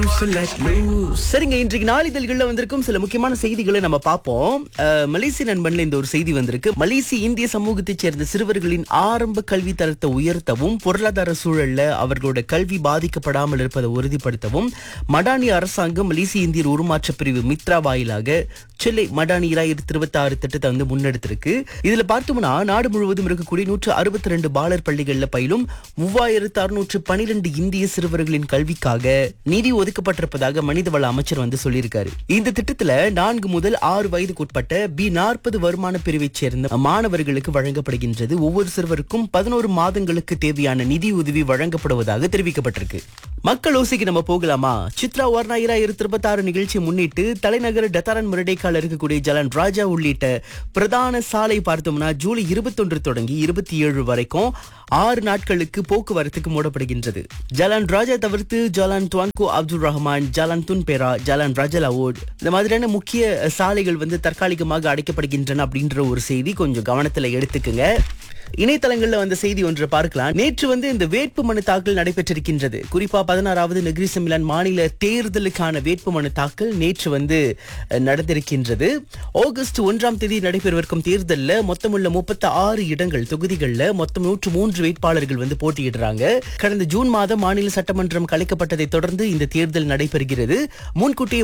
சரிங்க இன்றைக்கு நாளிதழ்கள்ல வந்திருக்கும் சில முக்கியமான செய்திகளை நம்ம பார்ப்போம் அஹ், மலேசிய நண்பன்ல இந்த ஒரு செய்தி வந்திருக்கு மலேசிய இந்திய சமூகத்தைச் சேர்ந்த சிறுவர்களின் ஆரம்ப கல்வி தரத்தை உயர்த்தவும் பொருளாதார சூழல்ல அவர்களோட கல்வி பாதிக்கப்படாமல் இருப்பதை உறுதிப்படுத்தவும் மடானி அரசாங்கம் மலேசிய இந்தியர் உருமாற்ற பிரிவு மித்ரா வாயிலாக செல்லை மடானி இராயிரத்தி இருபத்தி ஆறு திட்டத்தை வந்து முன்னெடுத்திருக்கு இதுல பார்த்தோம்னா நாடு முழுவதும் இருக்கக்கூடிய நூற்று அறுபத்தி ரெண்டு பாலர் பள்ளிகள்ல பயிலும் மூவாயிரத்து அறுநூற்று பனிரெண்டு இந்திய சிறுவர்களின் கல்விக்காக நிதி ஒதுக்கப்பட்டிருப்பதாக மனிதவள அமைச்சர் வந்து சொல்லியிருக்காரு இந்த திட்டத்துல நான்கு முதல் ஆறு வயதுக்குட்பட்ட பி நாற்பது வருமான பிரிவைச் சேர்ந்த மாணவர்களுக்கு வழங்கப்படுகின்றது ஒவ்வொரு சிறுவருக்கும் பதினோரு மாதங்களுக்கு தேவையான நிதி உதவி வழங்கப்படுவதாக தெரிவிக்கப்பட்டிருக்கு மக்கள் ஓசைக்கு நம்ம போகலாமா சித்ரா வர்ணா இராயிரத்தி இருபத்தி ஆறு நிகழ்ச்சியை முன்னிட்டு தலைநகர் டத்தாரன் முரடைக்கால் இருக்கக்கூடிய ஜலன் ராஜா உள்ளிட்ட பிரதான சாலை பார்த்தோம்னா ஜூலை இருபத்தொன்று தொடங்கி இருபத்தி ஏழு வரைக்கும் ஆறு நாட்களுக்கு போக்குவரத்துக்கு மூடப்படுகின்றது ஜலான் ராஜா தவிர்த்து ஜலான் துவான்கோ அப்துல் ரஹ்மான் ஜலான் துன்பேரா ஜலான் ரஜலாவோட் இந்த மாதிரியான முக்கிய சாலைகள் வந்து தற்காலிகமாக அடைக்கப்படுகின்றன அப்படின்ற ஒரு செய்தி கொஞ்சம் கவனத்துல எடுத்துக்குங்க இணையதளங்கள்ல வந்த செய்தி ஒன்று பார்க்கலாம் நேற்று வந்து இந்த வேட்பு மனு தாக்கல் நடைபெற்றிருக்கின்றது குறிப்பா பதினாறாவது நெகிரி செமிலான் மாநில தேர்தலுக்கான வேட்பு மனு தாக்கல் நேற்று வந்து அஹ், நடந்திருக்கின்றது ஆகஸ்ட் ஒன்றாம் தேதி நடைபெறவிருக்கும் தேர்தல்ல மொத்தமுள்ள முப்பத்தி ஆறு இடங்கள் தொகுதிகள்ல மொத்தம் நூற்று மூன்று வேட்பாளர்கள் வந்து போட்டியிடுறாங்க கடந்த ஜூன் மாதம் மாநில சட்டமன்றம் கலைக்கப்பட்டதை தொடர்ந்து இந்த தேர்தல் நடைபெறுகிறது முன்கூட்டியே